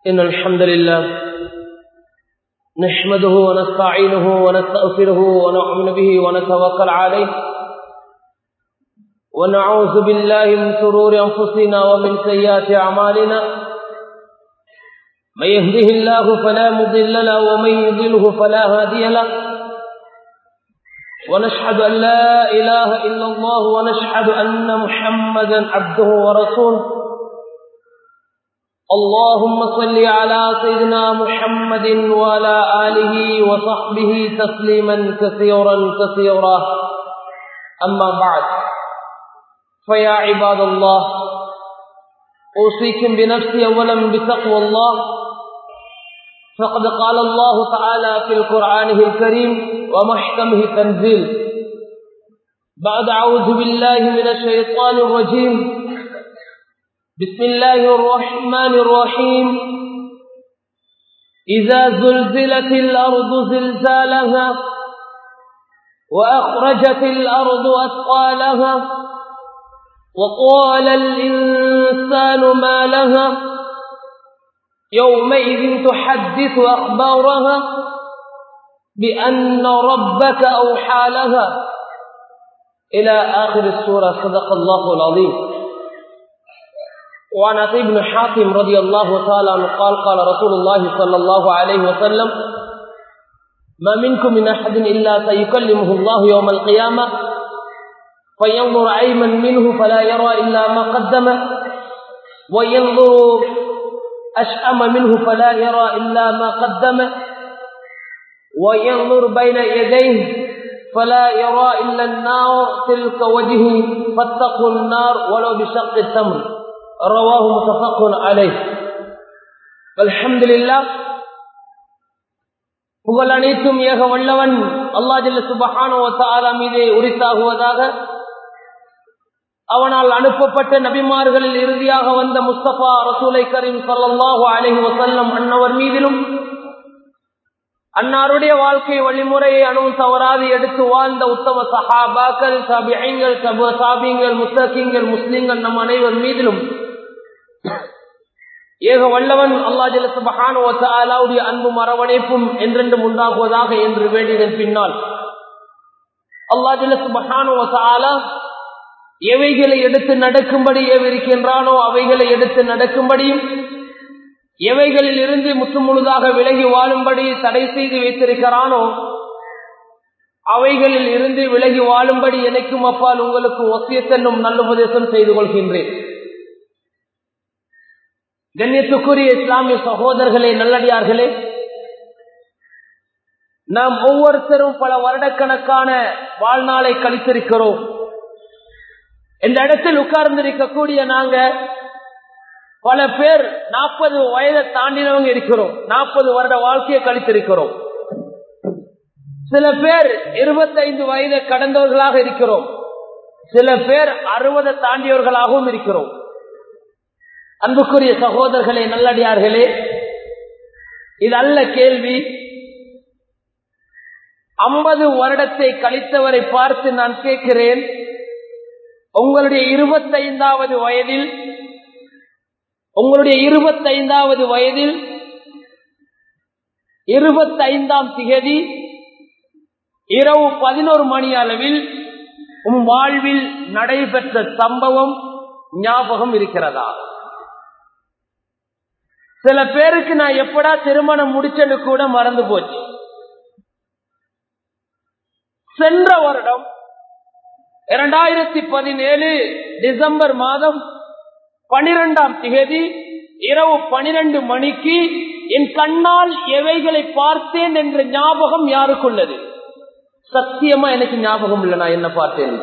إن الحمد لله نحمده ونستعينه ونستغفره ونؤمن به ونتوكل عليه ونعوذ بالله من شرور أنفسنا ومن سيئات أعمالنا من يهده الله فلا مضل له ومن يضله فلا هادي له ونشهد أن لا إله إلا الله ونشهد أن محمدا عبده ورسوله اللهم صل على سيدنا محمد وعلى آله وصحبه تسليما كثيرا كثيرا أما بعد فيا عباد الله أوصيكم بنفسي أولا بتقوى الله فقد قال الله تعالى في القرآن الكريم ومحكمه تنزيل بعد أعوذ بالله من الشيطان الرجيم بسم الله الرحمن الرحيم إذا زلزلت الأرض زلزالها وأخرجت الأرض أثقالها وقال الإنسان ما لها يومئذ تحدث أخبارها بأن ربك أوحى لها إلى آخر السورة صدق الله العظيم وعن أبي بن حاتم رضي الله تعالى عنه قال قال رسول الله صلى الله عليه وسلم ما منكم من أحد إلا سيكلمه الله يوم القيامة فينظر أيمن منه فلا يرى إلا ما قدم وينظر أشأم منه فلا يرى إلا ما قدم وينظر بين يديه فلا يرى إلا النار تلك وجهه فاتقوا النار ولو بشق التمر رواه متفق عليه الحمد لله புகழ் அனைத்தும் ஏக வல்லவன் அல்லா ஜல்ல சுபஹானோ தாலா மீதே உரித்தாகுவதாக அவனால் அனுப்பப்பட்ட நபிமார்களில் இறுதியாக வந்த முஸ்தபா ரசூலை கரீம் சல்லாஹூ அலஹி வசல்லம் அன்னவர் மீதிலும் அன்னாருடைய வாழ்க்கை வழிமுறையை அணுவும் தவறாது எடுத்து வாழ்ந்த உத்தம சஹாபாக்கள் சபியங்கள் சப சாபியங்கள் முத்தகிங்கள் முஸ்லிம்கள் நம் அனைவர் மீதிலும் ஏக வல்லவன் அல்லா ஜலசுபஹானுடைய அன்பும் அரவணைப்பும் என்றென்றும் உண்டாகுவதாக என்று வேண்டியதன் பின்னால் அல்லா ஜலசுபஹானுவத்தாலா எவைகளை எடுத்து நடக்கும்படி ஏவிருக்கின்றானோ அவைகளை எடுத்து நடக்கும்படியும் எவைகளில் இருந்து முற்று முழுதாக விலகி வாழும்படி தடை செய்து வைத்திருக்கிறானோ அவைகளில் இருந்து விலகி வாழும்படி எனக்கும் அப்பால் உங்களுக்கு ஒசியத்தென்னும் நல்லுபதேசம் செய்து கொள்கின்றேன் கண்ணியத்துக்குரிய இஸ்லாமிய சகோதரர்களே நல்லடியார்களே நாம் ஒவ்வொருத்தரும் பல வருடக்கணக்கான வாழ்நாளை கழித்திருக்கிறோம் இந்த இடத்தில் உட்கார்ந்திருக்கக்கூடிய நாங்க பல பேர் நாற்பது வயதை தாண்டினவங்க இருக்கிறோம் நாற்பது வருட வாழ்க்கையை கழித்திருக்கிறோம் சில பேர் இருபத்தைந்து வயதை கடந்தவர்களாக இருக்கிறோம் சில பேர் அறுபதை தாண்டியவர்களாகவும் இருக்கிறோம் அன்புக்குரிய சகோதரர்களே நல்லடியார்களே இது அல்ல கேள்வி ஐம்பது வருடத்தை கழித்தவரை பார்த்து நான் கேட்கிறேன் உங்களுடைய இருபத்தைந்தாவது வயதில் உங்களுடைய இருபத்தைந்தாவது வயதில் இருபத்தைந்தாம் திகதி இரவு பதினோரு மணி அளவில் உம் வாழ்வில் நடைபெற்ற சம்பவம் ஞாபகம் இருக்கிறதா சில பேருக்கு நான் எப்படா திருமணம் முடிச்சது கூட மறந்து போச்சு சென்ற வருடம் இரண்டாயிரத்தி பதினேழு டிசம்பர் மாதம் பனிரெண்டாம் திகதி இரவு பனிரெண்டு மணிக்கு என் கண்ணால் எவைகளை பார்த்தேன் என்ற ஞாபகம் யாருக்குள்ளது சத்தியமா எனக்கு ஞாபகம் இல்லை நான் என்ன பார்த்தேன்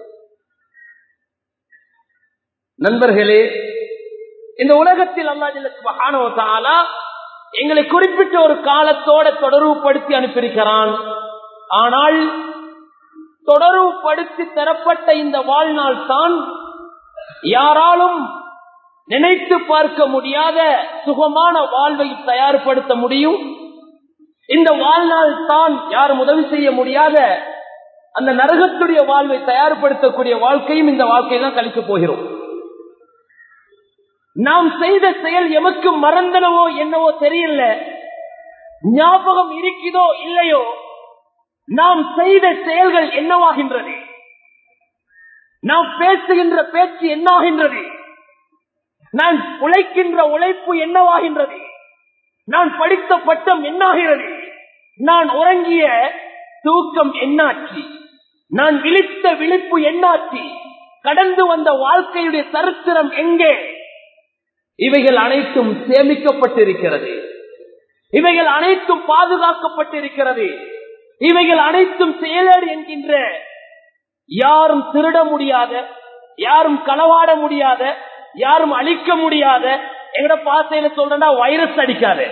நண்பர்களே இந்த உலகத்தில் அல்லா எங்களை குறிப்பிட்ட ஒரு காலத்தோட தொடர்புபடுத்தி அனுப்பியிருக்கிறான் ஆனால் தொடர்புபடுத்தி தரப்பட்ட இந்த வாழ்நாள் தான் யாராலும் நினைத்து பார்க்க முடியாத சுகமான வாழ்வை தயார்படுத்த முடியும் இந்த வாழ்நாள் தான் யாரும் உதவி செய்ய முடியாத அந்த நரகத்துடைய வாழ்வை தயார்படுத்தக்கூடிய வாழ்க்கையும் இந்த வாழ்க்கையை தான் கழிக்க போகிறோம் நாம் செய்த செயல் எமக்கு மறந்தனவோ என்னவோ தெரியல ஞாபகம் இருக்குதோ இல்லையோ நாம் செய்த செயல்கள் என்னவாகின்றது நாம் பேசுகின்ற பேச்சு என்னாகின்றது நான் உழைக்கின்ற உழைப்பு என்னவாகின்றது நான் படித்த பட்டம் என்னாகிறது நான் உறங்கிய தூக்கம் என்னாச்சு நான் விழித்த விழிப்பு என்னாச்சு கடந்து வந்த வாழ்க்கையுடைய சரித்திரம் எங்கே இவைகள் அனைத்தும் சேமிக்கப்பட்டிருக்கிறது இவைகள் அனைத்தும் பாதுகாக்கப்பட்டிருக்கிறது இவைகள் அனைத்தும் செயலேடு என்கின்ற யாரும் திருட முடியாத யாரும் களவாட முடியாத யாரும் அழிக்க முடியாத எங்கட பாசையில சொல்றா வைரஸ் அடிக்காது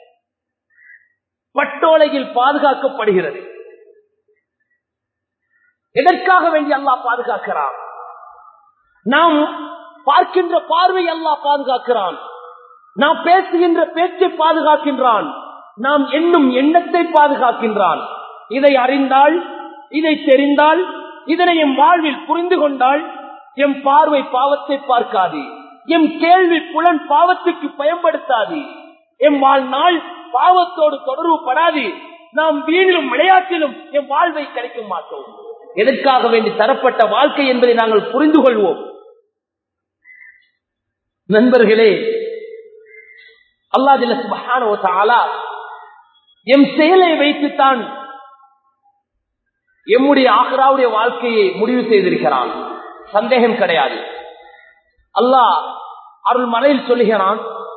பட்டோலையில் பாதுகாக்கப்படுகிறது எதற்காக வேண்டி அல்லா பாதுகாக்கிறான் நாம் பார்க்கின்ற பார்வை அல்லா பாதுகாக்கிறான் நாம் பேசுகின்ற பேச்சை பாதுகாக்கின்றான் நாம் எண்ணும் எண்ணத்தை பாதுகாக்கின்றான் இதை அறிந்தால் இதை தெரிந்தால் இதனை எம் வாழ்வில் புரிந்து கொண்டால் எம் பார்வை பாவத்தை பார்க்காது எம் கேள்வி புலன் பாவத்துக்கு பயன்படுத்தாது எம் வாழ்நாள் பாவத்தோடு தொடர்பு படாது நாம் வீணிலும் விளையாட்டிலும் எம் வாழ்வை கிடைக்க மாட்டோம் எதற்காக வேண்டி தரப்பட்ட வாழ்க்கை என்பதை நாங்கள் புரிந்து கொள்வோம் நண்பர்களே அல்லாஹ் சுபஹான எம் செயலை வைத்துத்தான் எம்முடைய ஆக்ராவுடைய வாழ்க்கையை முடிவு செய்திருக்கிறான் சந்தேகம் கிடையாது அல்லாஹ் அருள் மலையில் சொல்லுகிறான்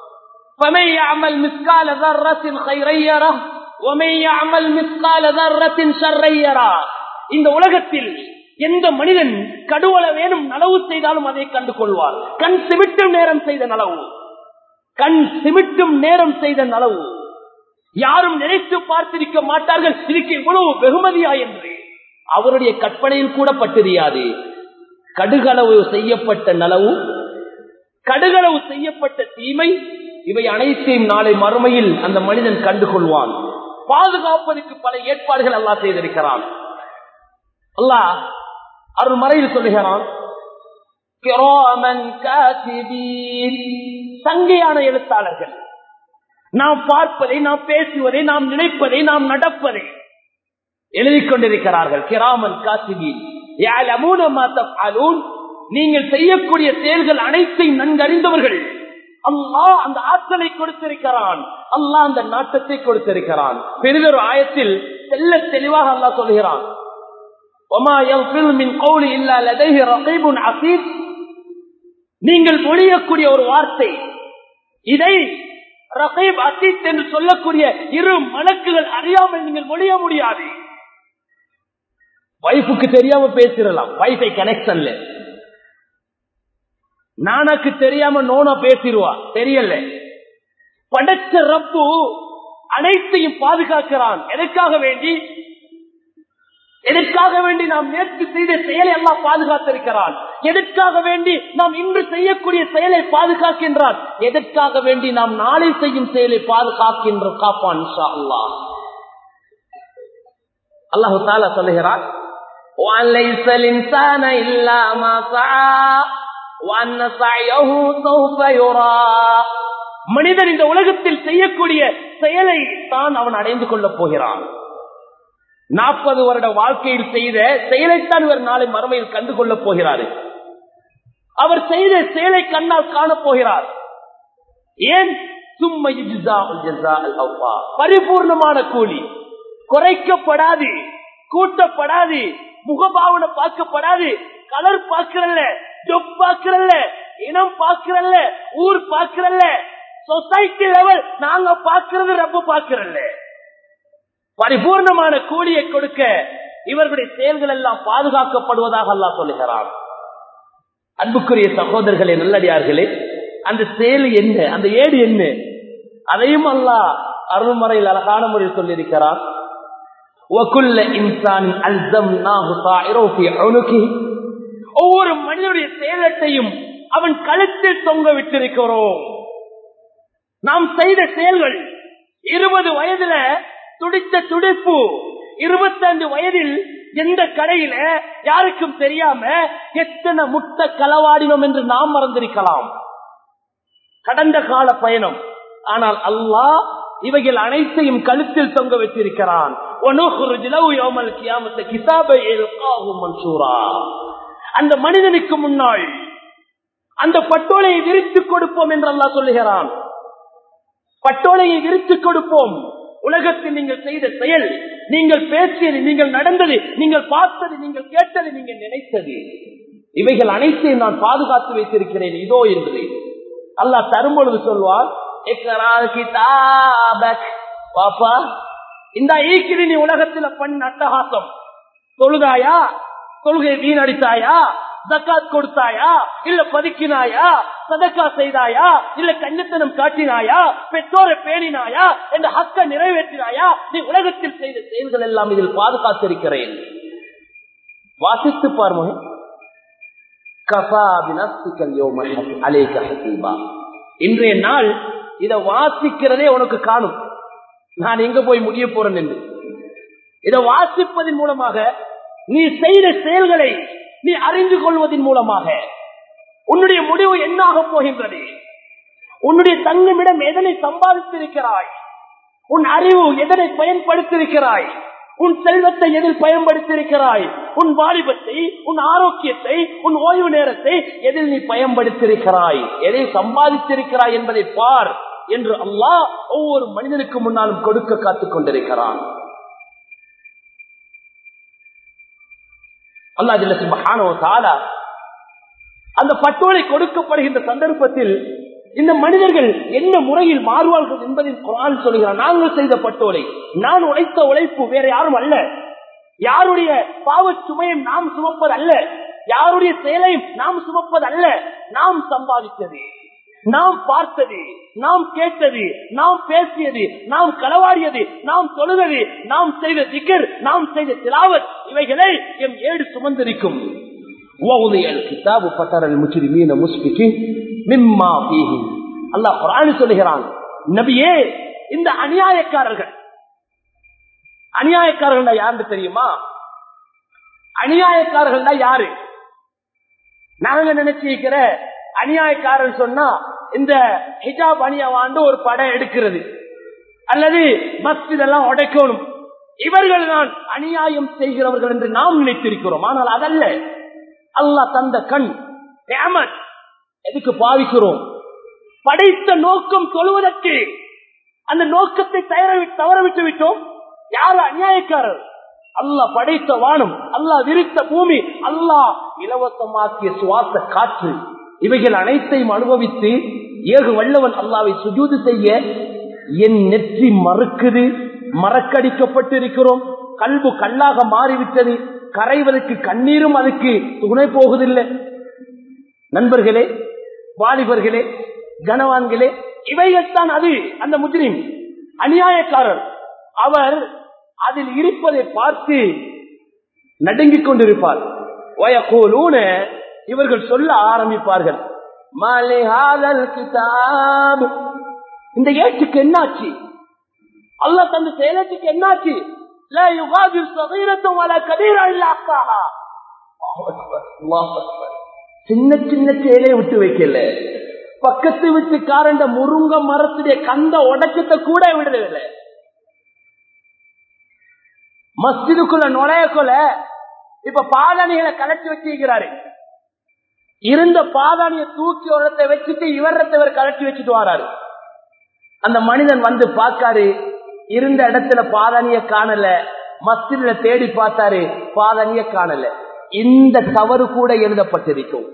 இந்த உலகத்தில் எந்த மனிதன் கடுவல வேணும் நலவு செய்தாலும் அதை கண்டு கொள்வார் கண் சிமிட்டும் நேரம் செய்த நலவு கண் சிமிட்டும் நேரம் செய்த நலவு யாரும் நினைத்து பார்த்திருக்க மாட்டார்கள் இதுக்கு இவ்வளவு வெகுமதியா என்று அவருடைய கற்பனையில் கூட பட்டிருயாது கடுகளவு செய்யப்பட்ட நலவு கடுகளவு செய்யப்பட்ட தீமை இவை அனைத்தையும் நாளை மறுமையில் அந்த மனிதன் கண்டுகொள்வான் பாதுகாப்பதற்கு பல ஏற்பாடுகள் அல்லா செய்திருக்கிறான் அல்லாஹ் அருள் மறையில் சொல்லுகிறான் சங்கையான எழுத்தாளர்கள் நாம் பார்ப்பதை நாம் பேசுவதை நாம் நினைப்பதை நாம் நடப்பதை எழுதிக் கொண்டிருக்கிறார்கள் கிராமன் காசிபீன் நீங்கள் செய்யக்கூடிய செயல்கள் அனைத்தையும் நன்கறிந்தவர்கள் அல்லாஹ் அந்த ஆற்றலை கொடுத்திருக்கிறான் அல்லாஹ் அந்த நாட்டத்தை கொடுத்திருக்கிறான் பெரிதொரு ஆயத்தில் தெல்ல தெளிவாக அல்லாஹ் சொல்கிறான் நீங்கள் மொழியக்கூடிய ஒரு வார்த்தை இதை ரகீப் அசீத் என்று சொல்லக்கூடிய இரு மலக்குகள் அறியாமல் நீங்கள் மொழிய முடியாது வைஃபுக்கு தெரியாம பேசிடலாம் வைஃபை கனெக்ஷன்ல நானக்கு தெரியாம நோனா பேசிடுவா தெரியல படைச்ச ரப்பு அனைத்தையும் பாதுகாக்கிறான் எதற்காக வேண்டி எதற்காக வேண்டி நாம் நேற்று செய்த செயலை எல்லாம் பாதுகாத்திருக்கிறான் எதற்காக வேண்டி நாம் இன்று செய்யக்கூடிய செயலை பாதுகாக்கின்றான் எதற்காக வேண்டி நாம் நாளை செய்யும் செயலை பாதுகாக்கின்ற காப்பான் அல்லாஹ் அல்லாஹு தாலா சொல்லுகிறான் وَلَيْسَ الْإِنسَانَ إِلَّا مَا سَعَى وَأَنَّ سَعْيَهُ سَوْفَ يُرَى மனிதன் இந்த உலகத்தில் செய்யக்கூடிய செயலை தான் அவன் அடைந்து கொள்ளப் போகிறான் நாற்பது வருட வாழ்க்கையில் செய்த செயலைத்தான் இவர் நாளை மறுமையில் கண்டு கொள்ளப் போகிறார் அவர் செய்த செயலை கண்ணால் காணப் போகிறார் ஏன் சும்மா பரிபூர்ணமான கூலி குறைக்கப்படாது கூட்டப்படாது முகபாவனை பார்க்கப்படாது கலர் பார்க்கிறல்ல ஜொப் பார்க்கிறல்ல இனம் பார்க்கிறல்ல ஊர் பார்க்கிறல்ல சொசைட்டி லெவல் நாங்க பார்க்கிறது ரப்பு பார்க்கிறல்ல பரிபூர்ணமான கூலியை கொடுக்க இவர்களுடைய செயல்கள் எல்லாம் பாதுகாக்கப்படுவதாக அல்லா சொல்லுகிறான் அன்புக்குரிய சகோதரர்களே நல்லடியார்களே அந்த செயல் என்ன அந்த ஏடு என்ன அதையும் அல்லா அருள்மறையில் அழகான முறையில் சொல்லியிருக்கிறான் ஒவ்வொரு மனிதனுடைய செயலட்டையும் அவன் கழுத்தில் தொங்க விட்டிருக்கிறோம் நாம் செய்த செயல்கள் இருபது வயதுல துடித்த துடிப்பு இருபத்தஞ்சு வயதில் எந்த கடையில யாருக்கும் தெரியாம எத்தனை முட்டை களவாடினோம் என்று நாம் மறந்திருக்கலாம் கடந்த கால பயணம் ஆனால் அல்லாஹ் இவைகள் அனைத்தையும் கழுத்தில் தொங்க வச்சிருக்கிறான் அந்த மனிதனுக்கு முன்னாள் அந்த பட்டோலையை விரித்துக் கொடுப்போம் என்று அல்லாஹ் சொல்லுகிறான் பட்டோலையை விரித்துக் கொடுப்போம் உலகத்தில் நீங்கள் செய்த செயல் நீங்கள் பேசியது நீங்கள் நடந்தது நீங்கள் பார்த்தது நீங்கள் கேட்டது நீங்கள் நினைத்தது இவைகள் அனைத்தையும் நான் பாதுகாத்து வைத்திருக்கிறேன் இதோ என்று அல்லாஹ் தரும்பொழுது சொல்வார் பாப்பா இந்த ஈக்கிரி நீ உலகத்துல பண்ண அட்டகாசம் தொழுதாயா தொழுகை வீணடித்தாயா ஜக்காத் கொடுத்தாயா இல்ல பதுக்கினாயா சதக்கா செய்தாயா இல்ல கஞ்சத்தனம் காட்டினாயா பெற்றோரை பேணினாயா என்ற ஹக்க நிறைவேற்றினாயா நீ உலகத்தில் செய்த செயல்கள் எல்லாம் இதில் பாதுகாத்திருக்கிறேன் வாசித்து பார்மோ இன்றைய நாள் இதை வாசிக்கிறதே உனக்கு காணும் நான் எங்க போய் முடிய போறேன் என்று இதை வாசிப்பதன் மூலமாக நீ செய்த செயல்களை நீ அறிந்து கொள்வதன் மூலமாக உன்னுடைய முடிவு என்னாக போகின்றது உன்னுடைய தங்குமிடம் எதனை சம்பாதித்திருக்கிறாய் உன் அறிவு எதனை பயன்படுத்தியிருக்கிறாய் உன் செல்வத்தை எதில் பயன்படுத்தியிருக்கிறாய் உன் வாலிபத்தை உன் ஆரோக்கியத்தை உன் ஓய்வு நேரத்தை எதில் நீ பயன்படுத்தியிருக்கிறாய் எதை சம்பாதித்திருக்கிறாய் என்பதை பார் என்று அல்லாஹ் ஒவ்வொரு மனிதனுக்கு முன்னாலும் கொடுக்க காத்துக் கொண்டிருக்கிறான் அல்லா ஜில்ல சுபஹானோ தாலா அந்த பட்டோலை கொடுக்கப்படுகின்ற சந்தர்ப்பத்தில் இந்த மனிதர்கள் என்ன முறையில் மாறுவார்கள் என்பதில் குரான் சொல்கிறார் நாங்கள் செய்த பட்டோலை நான் உழைத்த உழைப்பு வேற யாரும் அல்ல யாருடைய பாவ சுமையும் நாம் சுமப்பது அல்ல யாருடைய செயலையும் நாம் சுமப்பது அல்ல நாம் சம்பாதித்தது நாம் பார்த்தது நாம் கேட்டது நாம் பேசியது நாம் களவாடியது நாம் தொழுவது நாம் செய்த திகர் நாம் செய்த திலாவத் இவைகளை எம் ஏடு சுமந்திருக்கும் கிதாபு பட்டரல் முஸ்லிமீன முஸ்பிக்கு மிம்மா பீஹி அல்லாஹ் குரான் சொல்லுகிறான் நபியே இந்த அநியாயக்காரர்கள் அநியாயக்காரர்கள் யாருன்னு தெரியுமா அநியாயக்காரர்கள் யாரு நாங்க நினைச்சிருக்கிற அநியாயக்காரர் சொன்னா இந்த ஹிஜாப் அணியவாண்டு ஒரு படம் எடுக்கிறது அல்லது மஸ்ஜித் எல்லாம் உடைக்கணும் இவர்கள் தான் அநியாயம் செய்கிறவர்கள் என்று நாம் நினைத்திருக்கிறோம் ஆனால் அதல்ல அல்லாஹ் தந்த கண் எதுக்கு பாவிக்கிறோம் படைத்த நோக்கம் தொழுவதற்கு அந்த நோக்கத்தை தவற விட்டு விட்டோம் யார் அநியாயக்காரர் அல்லாஹ் படைத்த வானம் அல்லாஹ் விரித்த பூமி அல்லாஹ் இலவசமாக்கிய சுவாச காற்று இவைகள் அனைத்தையும் அனுபவித்து ஏகு வல்லவன் அல்லாவை சுஜூது செய்ய என் நெற்றி மறுக்குது மறக்கடிக்கப்பட்டு இருக்கிறோம் கல்பு கல்லாக மாறிவிட்டது கரைவதற்கு கண்ணீரும் அதுக்கு துணை போகுதில்லை நண்பர்களே வாலிபர்களே கனவான்களே இவைகள் தான் அது அந்த முஸ்லிம் அநியாயக்காரர் அவர் அதில் இருப்பதை பார்த்து நடுங்கிக் கொண்டிருப்பார் வயக்கோலூன இவர்கள் சொல்ல ஆரம்பிப்பார்கள் இந்த ஏற்றுக்கு என்னாச்சு அல்ல தந்த செயலத்துக்கு என்னாச்சு சின்ன சின்ன செயலை விட்டு வைக்கல பக்கத்து வீட்டுக்காரண்ட முருங்க மரத்துடைய கந்த உடக்கத்தை கூட விடுறதில்லை மஸ்ஜிதுக்குள்ள நுழையக்குள்ள இப்ப பாதாணிகளை கலட்டி வச்சிருக்கிறாரு இருந்த பாதாணிய தூக்கி உரத்தை வச்சுட்டு இவரத்தை இவர் கலட்டி வச்சுட்டு வராரு அந்த மனிதன் வந்து பார்க்காரு இருந்த இடத்துல பாதாணிய காணல மஸ்ஜித்ல தேடி பார்த்தாரு பாதாணிய காணல இந்த தவறு கூட எழுதப்பட்டிருக்கும்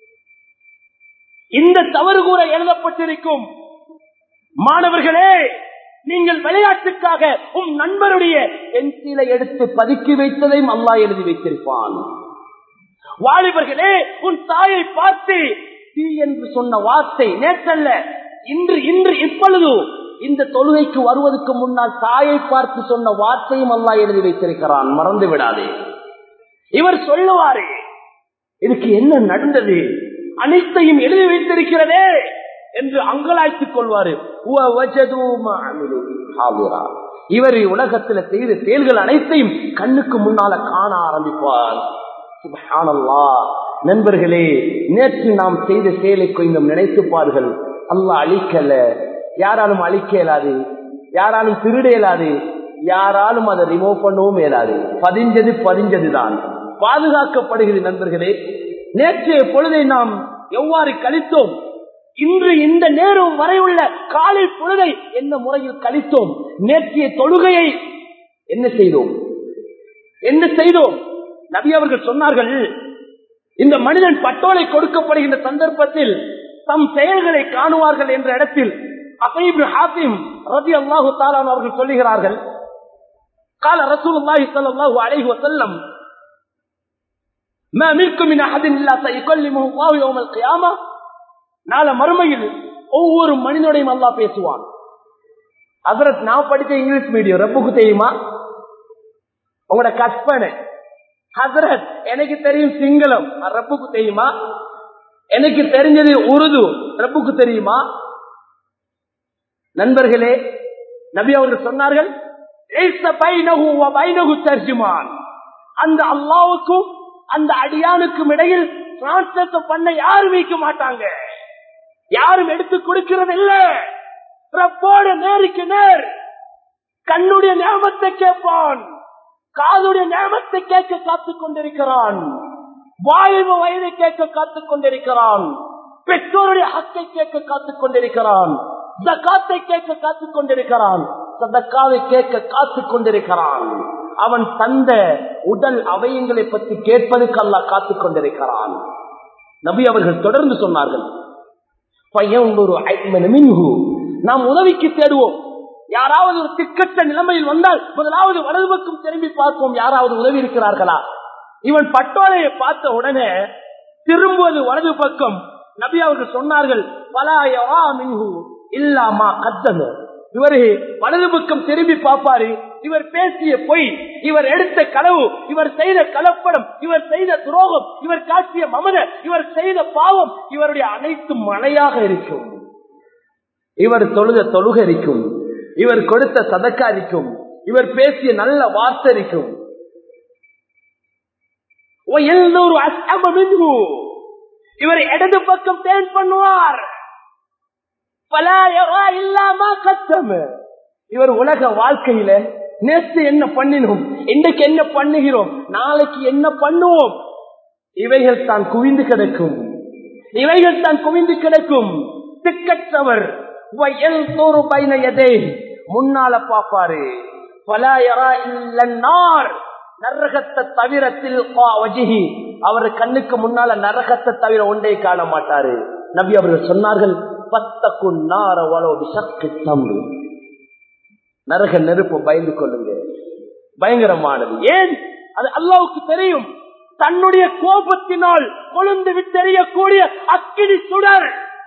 இந்த தவறு கூட எழுதப்பட்டிருக்கும் மாணவர்களே நீங்கள் விளையாட்டுக்காக உன் நண்பருடைய பென்சிலை எடுத்து பதுக்கி வைத்ததையும் அல்லா எழுதி வைத்திருப்பான் வாலிபர்களே உன் தாயை பார்த்து தீ என்று சொன்ன வார்த்தை நேற்றல்ல இன்று இன்று இப்பொழுது இந்த தொழுகைக்கு வருவதற்கு முன்னால் தாயை பார்த்து சொன்ன வார்த்தையும் அல்லா எழுதி வைத்திருக்கிறான் மறந்து விடாதே இவர் சொல்லுவாரு இதுக்கு என்ன நடந்தது அனைத்தையும் எழுதி வைத்திருக்கிறதே என்று அங்கலாய்த்துக் கொள்வாரு இவர் உலகத்துல செய்த செயல்கள் அனைத்தையும் கண்ணுக்கு முன்னால காண ஆரம்பிப்பார் நண்பர்களே நேற்று நாம் செய்த செயலை கொஞ்சம் நினைத்துப்பார்கள் அல்லாஹ் அழிக்கல யாராலும் அழிக்க இயலாது யாராலும் திருட இயலாது யாராலும் அதை ரிமூவ் பண்ணவும் இயலாது பதிஞ்சது பதிஞ்சதுதான் பாதுகாக்கப்படுகிறது நண்பர்களே நேற்றைய பொழுதை நாம் எவ்வாறு கழித்தோம் இன்று இந்த நேரம் வரை உள்ள காலை பொழுதை என்ன முறையில் கழித்தோம் நேற்றைய தொழுகையை என்ன செய்தோம் என்ன செய்தோம் நபி அவர்கள் சொன்னார்கள் இந்த மனிதன் பட்டோலை கொடுக்கப்படுகின்ற சந்தர்ப்பத்தில் தம் செயல்களை காணுவார்கள் என்ற இடத்தில் அசைபு ஹாசிம் ரதி அல்லாஹு தாலான் அவர்கள் சொல்லுகிறார்கள் கால ரசூலுல்லாஹி ஸல்லல்லாஹு அலைஹி வஸல்லம் ما منكم من احد الا سيكلمه الله يوم القيامه நாள மறுமையில் ஒவ்வொரு மனிதனையும் அல்லாஹ் பேசுவான் அதற்கு நான் படிச்ச இங்கிலீஷ் மீடியம் ரப்புக்கு தெரியுமா உங்களோட கற்பனை ஹசரத் எனக்கு தெரியும் சிங்களம் ரப்புக்கு தெரியுமா எனக்கு தெரிஞ்சது உருது ரப்புக்கு தெரியுமா நண்பர்களே நபி அவர்கள் சொன்னார்கள் அந்த அல்லாவுக்கும் அந்த அடியானுக்கும் இடையில் டிரான்ஸ்லேட் பண்ண யாரும் வைக்க மாட்டாங்க யாரும் எடுத்து கொடுக்கிறது இல்ல ரப்போடு நேருக்கு நேர் கண்ணுடைய ஞாபகத்தை கேட்பான் காதுடைய ஞாபகத்தை கேட்க காத்துக் கொண்டிருக்கிறான் வாய்வு வயதை கேட்க காத்துக் கொண்டிருக்கிறான் பெற்றோருடைய ஹக்கை கேட்க காத்துக் கொண்டிருக்கிறான் சக்காத்தை கேட்க காத்துக் கொண்டிருக்கிறான் சதக்காவை கேட்க காத்துக் கொண்டிருக்கிறான் அவன் தந்த உடல் அவயங்களை பற்றி கேட்பதற்கு அல்ல காத்துக் கொண்டிருக்கிறான் நபி அவர்கள் தொடர்ந்து சொன்னார்கள் நாம் உதவிக்கு தேடுவோம் யாராவது ஒரு திக்கற்ற நிலைமையில் வந்தால் முதலாவது வலது பக்கம் திரும்பி பார்ப்போம் யாராவது உதவி இருக்கிறார்களா இவன் பட்டோலையை பார்த்த உடனே திரும்புவது வலது பக்கம் நபி அவர்கள் சொன்னார்கள் பலாயவா மின்ஹு இல்லாமா கத்தம இவரு வலது பக்கம் திரும்பி பார்ப்பாரு இவர் பேசிய பொய் இவர் எடுத்த களவு இவர் செய்த கலப்படம் இவர் செய்த துரோகம் இவர் காட்டிய மமத இவர் செய்த பாவம் இவருடைய அனைத்து மழையாக இருக்கும் இவர் தொழுத தொழுக இருக்கும் இவர் கொடுத்த சதக்கா இருக்கும் இவர் பேசிய நல்ல வார்த்தை இருக்கும் இவர் இடது பக்கம் தேன் பண்ணுவார் இல்லாம கத்தம் இவர் உலக வாழ்க்கையில நேற்று என்ன பண்ணினோம் இன்றைக்கு என்ன பண்ணுகிறோம் நாளைக்கு என்ன பண்ணுவோம் இவைகள் தான் குவிந்து கிடக்கும் இவைகள் தான் குவிந்து கிடக்கும் திக்கற்றவர் முன்னால பாப்பாரு நரகத்தை தவிரத்தில் அவர் கண்ணுக்கு முன்னால நரகத்தை தவிர ஒன்றை காண மாட்டாரு நபி அவர்கள் சொன்னார்கள் பத்தக்கு நாரவளவு சக்தி தம்பு நரக நெருப்பு பயந்து கொள்ளுங்க பயங்கரமானது ஏன் அது அல்லாவுக்கு தெரியும் தன்னுடைய கோபத்தினால் கொழுந்து விட்டெறியக்கூடிய அக்கினி சுடர்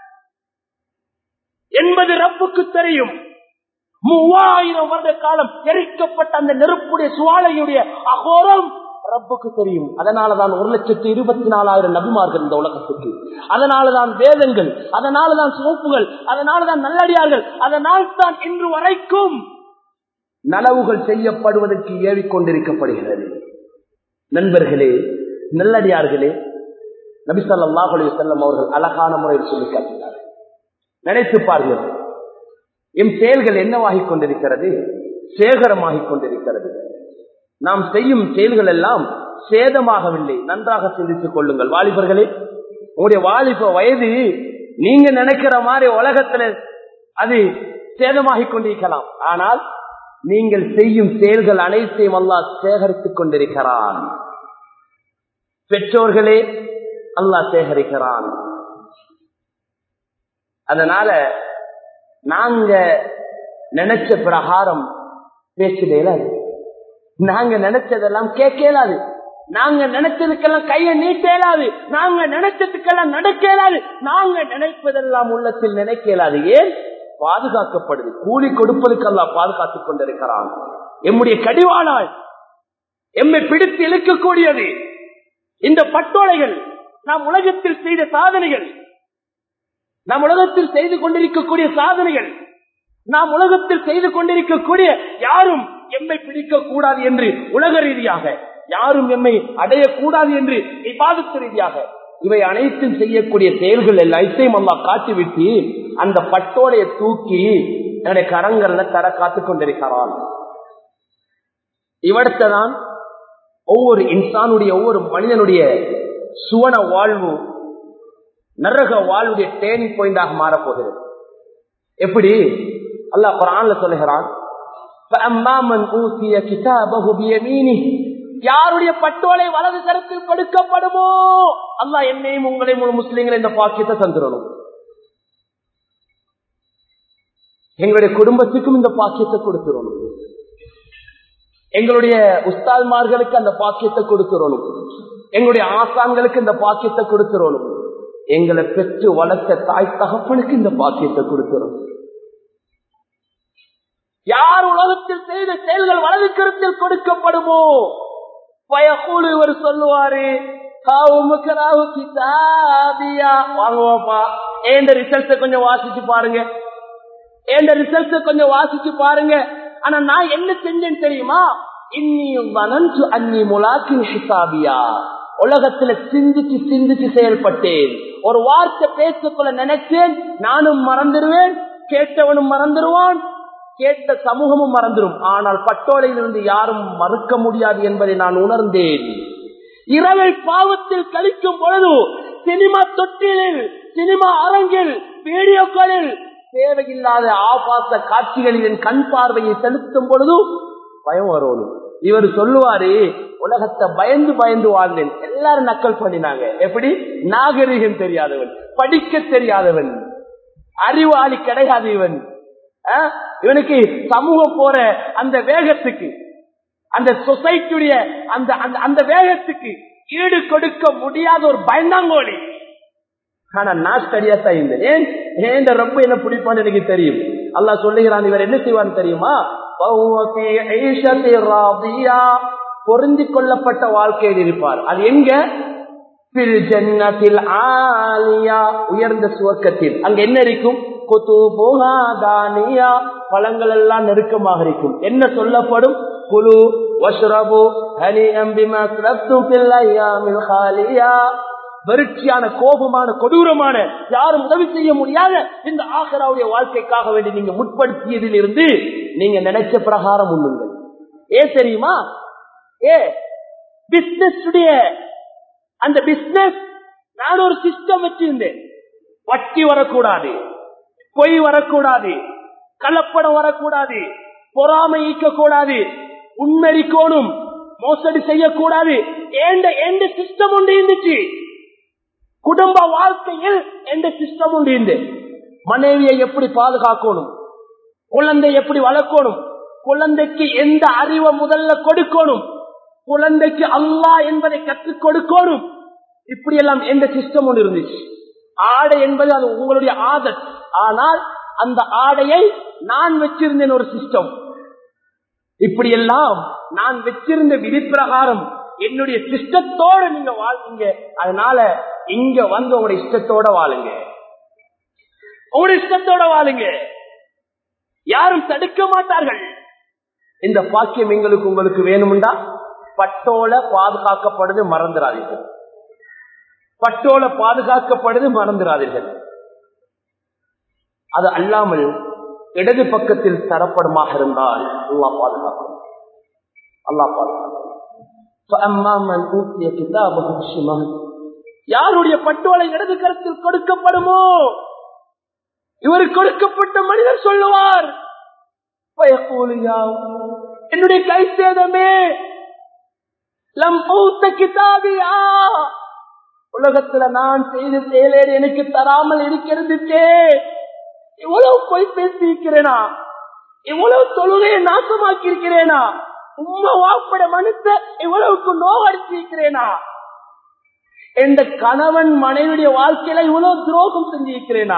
என்பது ரப்புக்கு தெரியும் மூவாயிரம் வருட காலம் எரிக்கப்பட்ட அந்த நெருப்புடைய சுவாலையுடைய அகோரம் ரப்புக்கு தெரியும் அதனாலதான் ஒரு லட்சத்து இருபத்தி நாலாயிரம் நபிமார்கள் இந்த உலகத்துக்கு அதனாலதான் வேதங்கள் அதனாலதான் சிவப்புகள் அதனாலதான் நல்லடியார்கள் அதனால் தான் இன்று வரைக்கும் நலவுகள் செய்யப்படுவதற்கு ஏவிக்கொண்டிருக்கப்படுகிறது நண்பர்களே நல்லடியார்களே நபிசல்லாஹுலே செல்லம் அவர்கள் அழகான முறையில் சொல்லி காட்டினார் நினைத்து பாருங்கள் எம் செயல்கள் என்னவாகிக் கொண்டிருக்கிறது சேகரமாகிக் கொண்டிருக்கிறது நாம் செய்யும் செயல்கள் எல்லாம் சேதமாகவில்லை நன்றாக சிந்தித்துக் கொள்ளுங்கள் வாலிபர்களே உங்களுடைய வாலிப வயது நீங்க நினைக்கிற மாதிரி உலகத்துல அது சேதமாகிக் கொண்டிருக்கலாம் ஆனால் நீங்கள் செய்யும் செயல்கள் அனைத்தையும் அல்லா சேகரித்துக் கொண்டிருக்கிறான் பெற்றோர்களே அல்லா சேகரிக்கிறான் அதனால நாங்க நினைச்ச பிரகாரம் பேசுதேல நாங்க நினைச்சதெல்லாம் கேட்கலாது நாங்க நினைச்சதுக்கெல்லாம் கையை நீட்டேலாது நாங்க நினைச்சதுக்கெல்லாம் நடக்கலாது நாங்க நினைப்பதெல்லாம் உள்ளத்தில் நினைக்கலாது ஏன் பாதுகாக்கப்படுது கூலி கொடுப்பதுக்கெல்லாம் பாதுகாத்துக் கொண்டிருக்கிறான் எம்முடைய கடிவாளால் எம்மை பிடித்து இழுக்கக்கூடியது இந்த பட்டோலைகள் நாம் உலகத்தில் செய்த சாதனைகள் நாம் உலகத்தில் செய்து கொண்டிருக்கக்கூடிய சாதனைகள் நாம் உலகத்தில் செய்து கொண்டிருக்கக்கூடிய யாரும் எம்மை பிடிக்க கூடாது என்று உலக ரீதியாக யாரும் எம்மை அடையக்கூடாது என்று இப்பாதத்து ரீதியாக இவை அனைத்தும் செய்யக்கூடிய செயல்கள் எல்லாத்தையும் அல்லா காட்டிவிட்டு அந்த பட்டோடைய தூக்கி என்னுடைய கரங்கள்ல தர காத்து கொண்டிருக்கிறான் இவடத்தை தான் ஒவ்வொரு இன்சானுடைய ஒவ்வொரு மனிதனுடைய சுவன வாழ்வு நரக வாழ்வுடைய டேர்னிங் பாயிண்டாக மாறப்போகிறது எப்படி அல்லாஹ் குரான்ல சொல்லுகிறான் فَأَمَّا مَنْ أُوتِيَ كِتَابَهُ بِيَمِينِهِ யாருடைய பட்டோலை வலது கருத்தில் கொடுக்கப்படுமோ அல்லாஹ் என்னையும் உங்களையும் ஒரு முஸ்லீம்களை இந்த பாக்கியத்தை தந்துடணும் எங்களுடைய குடும்பத்துக்கும் இந்த பாக்கியத்தை கொடுத்துடணும் எங்களுடைய உஸ்தால்மார்களுக்கு அந்த பாக்கியத்தை கொடுத்துடணும் எங்களுடைய ஆசான்களுக்கு இந்த பாக்கியத்தை கொடுத்துடணும் எங்களை பெற்று வளர்த்த தாய் தகப்பனுக்கு இந்த பாக்கியத்தை கொடுத்துடணும் யார் உலகத்தில் செய்த செயல்கள் வலது கருத்தில் கொடுக்கப்படுமோ பயக்கூடு இவர் சொல்லுவாரு வாங்குவாப்பா ஏண்ட ரிசல்ட்ட கொஞ்சம் வாசிச்சு பாருங்க ஏண்ட ரிசல்ட்ட கொஞ்சம் வாசிச்சு பாருங்க ஆனா நான் என்ன செஞ்சேன்னு தெரியுமா இன்னியும் வனஞ்சு அன்னி முலாக்கின் ஹிசாபியா உலகத்துல சிந்திச்சு சிந்திச்சு செயல்பட்டேன் ஒரு வார்த்தை பேசக்குள்ள நினைச்சேன் நானும் மறந்துடுவேன் கேட்டவனும் மறந்துடுவான் கேட்ட சமூகமும் மறந்துடும் ஆனால் பட்டோலையிலிருந்து யாரும் மறுக்க முடியாது என்பதை நான் உணர்ந்தேன் இரவை பாவத்தில் கழிக்கும் பொழுது சினிமா தொட்டிலில் சினிமா அரங்கில் வீடியோக்களில் தேவையில்லாத ஆபாச காட்சிகளில் என் கண் பார்வையை செலுத்தும் பொழுது பயம் வரும் இவர் சொல்லுவாரு உலகத்தை பயந்து பயந்து வாழ்ந்தேன் எல்லாரும் நக்கல் பண்ணினாங்க எப்படி நாகரிகம் தெரியாதவன் படிக்க தெரியாதவன் அறிவாளி கிடையாது இவன் இவனுக்கு சமூகம் போற அந்த வேகத்துக்கு அந்த சொசைட்டியுடைய அந்த அந்த வேகத்துக்கு ஈடு கொடுக்க முடியாத ஒரு பயந்தாங்கோலி ஆனா நான் ஸ்டடியா தான் இருந்தேன் ஏன் ஏன் ரொம்ப என்ன பிடிப்பான்னு எனக்கு தெரியும் அல்லாஹ் சொல்லுகிறான் இவர் என்ன செய்வான்னு தெரியுமா பொருந்தி கொள்ளப்பட்ட வாழ்க்கையில் இருப்பார் அது எங்க உயர்ந்த சுவர்க்கத்தில் அங்க என்ன இருக்கும் கொத்து போகாதானியா பழங்கள் எல்லாம் நெருக்கமாக இருக்கும் என்ன சொல்லப்படும் குழு வஷ்ரபு ஹனி அம்பிமா வெறுச்சியான கோபமான கொடூரமான யாரும் உதவி செய்ய முடியாத இந்த ஆகராவுடைய வாழ்க்கைக்காக வேண்டி நீங்க முற்படுத்தியதில் இருந்து நீங்க நினைச்ச பிரகாரம் உண்ணுங்கள் ஏ தெரியுமா ஏ பிசினஸ் அந்த பிசினஸ் நான் ஒரு சிஸ்டம் வச்சிருந்தேன் வட்டி வரக்கூடாது பொய் வரக்கூடாது கலப்படம் வரக்கூடாது பொறாமை ஈக்கக்கூடாது உண்மரிக்கோணும் மோசடி செய்யக்கூடாது எந்த எந்த சிஸ்டம் ஒன்று இருந்துச்சு குடும்ப வாழ்க்கையில் எந்த சிஸ்டம் உண்டு இருந்து மனைவியை எப்படி பாதுகாக்கணும் குழந்தை எப்படி வளர்க்கணும் குழந்தைக்கு எந்த அறிவை முதல்ல கொடுக்கணும் குழந்தைக்கு அல்லா என்பதை கற்றுக் கொடுக்கணும் இப்படி எல்லாம் எந்த சிஸ்டம் ஒன்று இருந்துச்சு ஆடை என்பது அது உங்களுடைய ஆதத் ஆனால் அந்த ஆடையை நான் வச்சிருந்தேன் ஒரு சிஸ்டம் இப்படி எல்லாம் நான் வச்சிருந்த விதி பிரகாரம் என்னுடைய சிஸ்டத்தோட நீங்க வாழ்வீங்க அதனால இங்க வந்து உங்களுடைய இஷ்டத்தோட வாழுங்க உங்களுடைய இஷ்டத்தோட வாழுங்க யாரும் தடுக்க மாட்டார்கள் இந்த பாக்கியம் எங்களுக்கு உங்களுக்கு வேணும்டா பட்டோல பாதுகாக்கப்படுது மறந்துடாதீர்கள் பட்டோல பாதுகாக்கப்படுது மறந்துடாதீர்கள் அது அல்லாமல் இடது பக்கத்தில் தரப்படுமாக இருந்தால் அல்லா பாதுகாக்கும் அல்லா பாதுகாக்கும் யாருடைய பட்டோலை இடது கருத்தில் கொடுக்கப்படுமோ இவருக்கு கொடுக்கப்பட்ட மனிதர் சொல்லுவார் என்னுடைய கை சேதமே லம் பூத்த கிதாபியா உலகத்துல நான் செய்த செயலேடு எனக்கு தராமல் இருக்கிறதுக்கே இவ்வளவு பொய் பேசி இருக்கிறேனா இவ்வளவு தொழுகையை நாசமாக்கி இருக்கிறேனா உண்மை வாப்பட மனுத்த இவ்வளவுக்கு நோவடிச்சு இருக்கிறேனா எந்த கணவன் மனைவியுடைய வாழ்க்கையில இவ்வளவு துரோகம் செஞ்சிருக்கிறேனா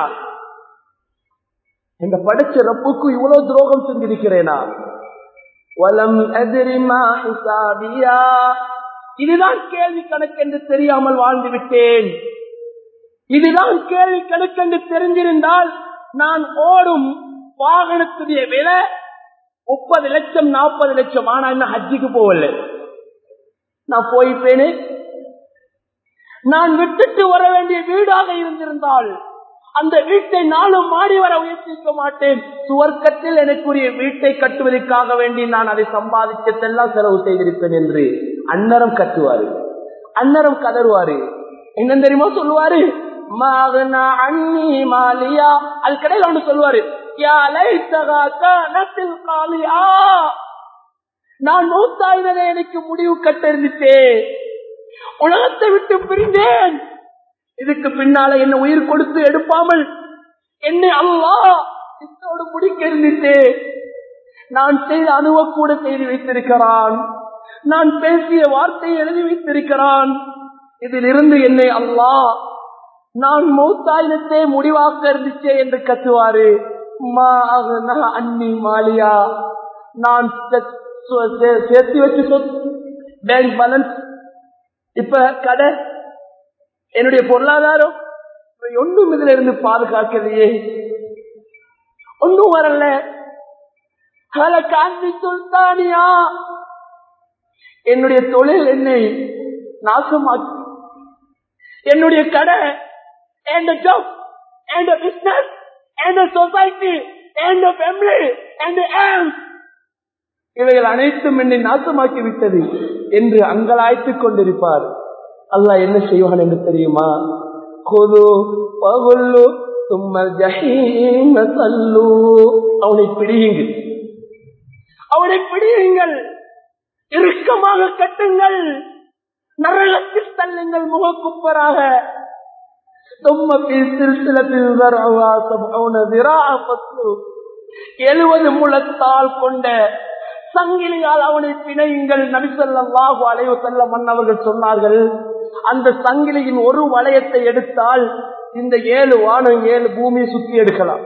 இந்த படிச்ச ரப்புக்கு இவ்வளவு துரோகம் செஞ்சிருக்கிறேனா வலம் எதிரிமா ஹிசாபியா இதுதான் கேள்வி கணக்கு என்று தெரியாமல் வாழ்ந்து விட்டேன் இதுதான் கேள்வி கணக்கு என்று தெரிஞ்சிருந்தால் நான் ஓடும் வாகனத்துடைய விலை முப்பது லட்சம் நாற்பது லட்சம் ஆனா என்ன ஹஜ்ஜிக்கு போகல நான் போய்ப்பேனே நான் விட்டுட்டு வர வேண்டிய வீடாக இருந்திருந்தால் அந்த வீட்டை நாளும் மாடி வர உயர்த்திக்க மாட்டேன் சுவர்க்கத்தில் எனக்குரிய வீட்டை கட்டுவதற்காக வேண்டி நான் அதை சம்பாதிக்கத்தெல்லாம் செலவு செய்திருப்பேன் என்று அன்னரம் கட்டுவாரு அன்னரம் கதறுவாரு என்ன தெரியுமா சொல்லுவாரு மகனா அண்ணி மாலியா அது கடையில் ஒன்று சொல்லுவாரு யா லைத்தகா கானத்தில் காலியா நான் மூத்தாயினதை எனக்கு முடிவு கட்டிருந்துட்டே உலகத்தை விட்டு பிரிந்தேன் இதுக்கு பின்னால என்ன உயிர் கொடுத்து எடுப்பாமல் என்னை அல்லா இத்தோடு முடிக்க இருந்துட்டே நான் செய்த அணுவ கூட செய்து வைத்திருக்கிறான் நான் பேசிய வார்த்தையை எழுதி வைத்திருக்கிறான் இதிலிருந்து என்னை அல்லா நான் மௌத்தாயினத்தை முடிவாக்க இருந்துச்சே என்று கத்துவாரு அன்னி மாலியா நான் சேர்த்து வச்சு பேங்க் பேலன்ஸ் இப்ப கடை என்னுடைய பொருளாதாரம் ஒன்றும் இதுல இருந்து பாதுகாக்கலையே ஒன்றும் வரல காந்தி சுல்தானியா என்னுடைய தொழில் என்னை நாசமாக்கி என்னுடைய கடை and the job and the business and the society and the family and the ends இவைகள் அனைத்தும் என்னை நாசமாக்கி விட்டது என்று அங்கலாய்த்துக் கொண்டிருப்பார் அல்லாஹ் என்ன செய்வான் என்று தெரியுமா கொது பகுல்லு தும்மல் ஜஹீம சல்லு அவனை பிடியுங்கள் அவனை பிடியுங்கள் இறுக்கமாக கட்டுங்கள் நரகத்தில் தள்ளுங்கள் முகக்குப்பராக எழுபது முழத்தால் கொண்ட சங்கிலியால் அவனை பிணையுங்கள் நபிசல்லாஹு அலைவு செல்ல மன்னவர்கள் சொன்னார்கள் அந்த சங்கிலியின் ஒரு வளையத்தை எடுத்தால் இந்த ஏழு வானம் ஏழு பூமியை சுத்தி எடுக்கலாம்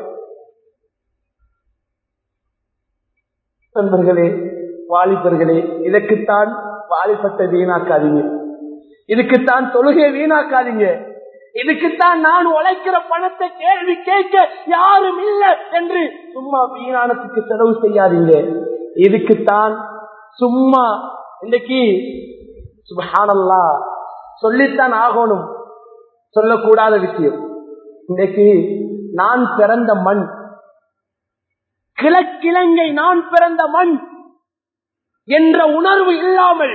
நண்பர்களே வாலிபர்களே இதற்குத்தான் வாலிபத்தை வீணாக்காதீங்க இதுக்குத்தான் தொழுகை வீணாக்காதீங்க இதுக்குத்தான் நான் உழைக்கிற பணத்தை கேள்வி கேட்க யாரும் இல்லை என்று சும்மா வீணானத்துக்கு செலவு செய்யாதீங்க இதுக்குத்தான் சும்மா இன்னைக்கு சுபஹானல்லா சொல்லித்தான் ஆகணும் சொல்லக்கூடாத விஷயம் இன்னைக்கு நான் பிறந்த மண் கிழக்கிழங்கை நான் பிறந்த மண் என்ற உணர்வு இல்லாமல்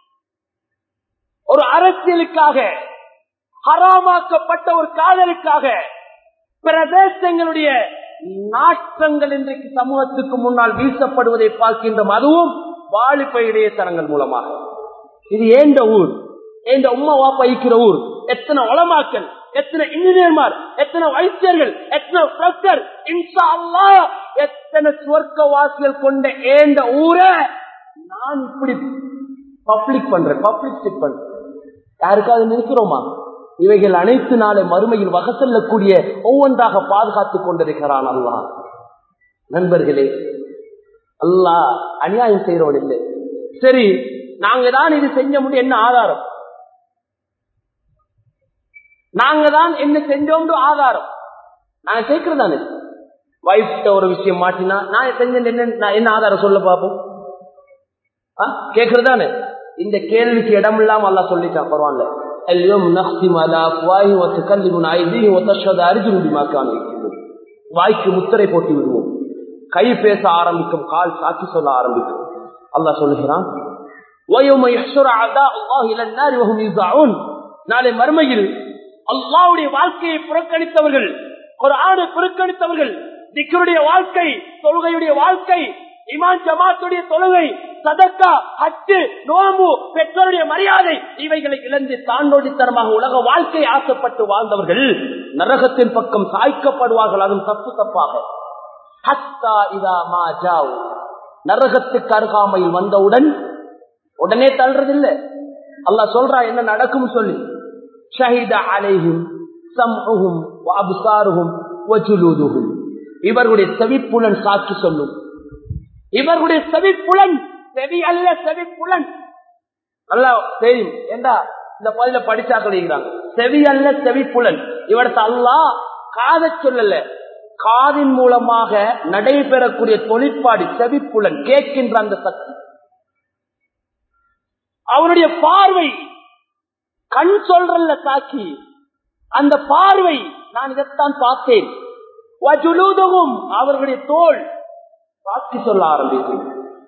ஒரு அரசியலுக்காக ஹராமாக்கப்பட்ட ஒரு காதலுக்காக பிரதேசங்களுடைய நாற்றங்கள் இன்றைக்கு சமூகத்துக்கு முன்னால் வீசப்படுவதை பார்க்கின்றோம் அதுவும் வாலிப இடையத்தனங்கள் மூலமாக இது ஏண்ட ஊர் ஏண்ட உம்மா வாப்பா ஈக்கிற ஊர் எத்தனை உளமாக்கல் எத்தனை இன்ஜினியர்மார் எத்தனை வைத்தியர்கள் எத்தனை டாக்டர் இன்ஷா அல்லாஹ் எத்தனை சுவர்க்கவாசிகள் கொண்ட ஏண்ட ஊரை நான் இப்படி பப்ளிக் பண்றேன் பப்ளிக் பண்றேன் யாருக்காவது நிற்கிறோமா இவைகள் அனைத்து நாளை மறுமையில் வகை செல்லக்கூடிய ஒவ்வொன்றாக பாதுகாத்துக் கொண்டிருக்கிறான் அல்லாஹ் நண்பர்களே அல்லாஹ் அநியாயம் செய்யறவன் இல்லை சரி நாங்க தான் இது செஞ்ச முடியும் என்ன ஆதாரம் நாங்க தான் என்ன செஞ்சோம் ஆதாரம் நாங்க கேட்கறதானே வைஃப்ட ஒரு விஷயம் மாட்டினா நான் செஞ்சேன் என்ன நான் என்ன ஆதாரம் சொல்ல பார்ப்போம் கேட்கறதானே இந்த கேள்விக்கு இடம் இல்லாம அல்லா சொல்லிட்டான் பரவாயில்ல اليوم نختم على افواههم وتكلمنا ايديهم وتشهد ارجلهم بما كانوا يكسبون வாய்க்கு முத்திரை போட்டு விடுவோம் கை பேச ஆரம்பிக்கும் கால் சாட்சி சொல்ல ஆரம்பிக்கும் அல்லாஹ் சொல்லுகிறான் ويوم يحشر اعداء الله الى النار وهم يوزعون நாளை மறுமையில் அல்லாஹ்வுடைய வாழ்க்கையை புறக்கணித்தவர்கள் குர்ஆனை புறக்கணித்தவர்கள் திக்ருடைய வாழ்க்கை தொழுகையுடைய வாழ்க்கை இமான் ஜமாத்துடைய தொழுகை சதக்கா ஹஜ்ஜு நோம்பு பெற்றோருடைய மரியாதை இவைகளை இழந்து தாண்டோடித்தனமாக உலக வாழ்க்கை ஆசைப்பட்டு வாழ்ந்தவர்கள் நரகத்தின் பக்கம் சாய்க்கப்படுவார்கள் அதுவும் தப்பு தப்பாக ஹத்தா இதா மா ஜாவு நரகத்துக்கு அருகாமையில் வந்தவுடன் உடனே தள்ளுறதில்லை அல்லாஹ் சொல்றா என்ன நடக்கும் சொல்லி ஷஹித அலைஹிம் சம்ஹும் அபுசாருகும் வஜுலூதுகும் இவர்களுடைய செவிப்புலன் சாட்சி சொல்லும் இவர்களுடைய செவிப்புலன் செவி அல்ல செவிப்புலன் நல்லா தெரியும் ஏண்டா இந்த பகுதியில படிச்சா சொல்லிக்கிறாங்க செவி அல்ல செவிப்புலன் இவரது அல்லா காத சொல்லல காதின் மூலமாக நடைபெறக்கூடிய தொழிற்பாடு செவிப்புலன் கேட்கின்ற அந்த சக்தி அவனுடைய பார்வை கண் சொல்றல்ல சாட்சி அந்த பார்வை நான் இதைத்தான் பார்த்தேன் வஜுலூதுகும் அவர்களுடைய தோல் சாட்சி சொல்ல ஆரம்பிக்கும்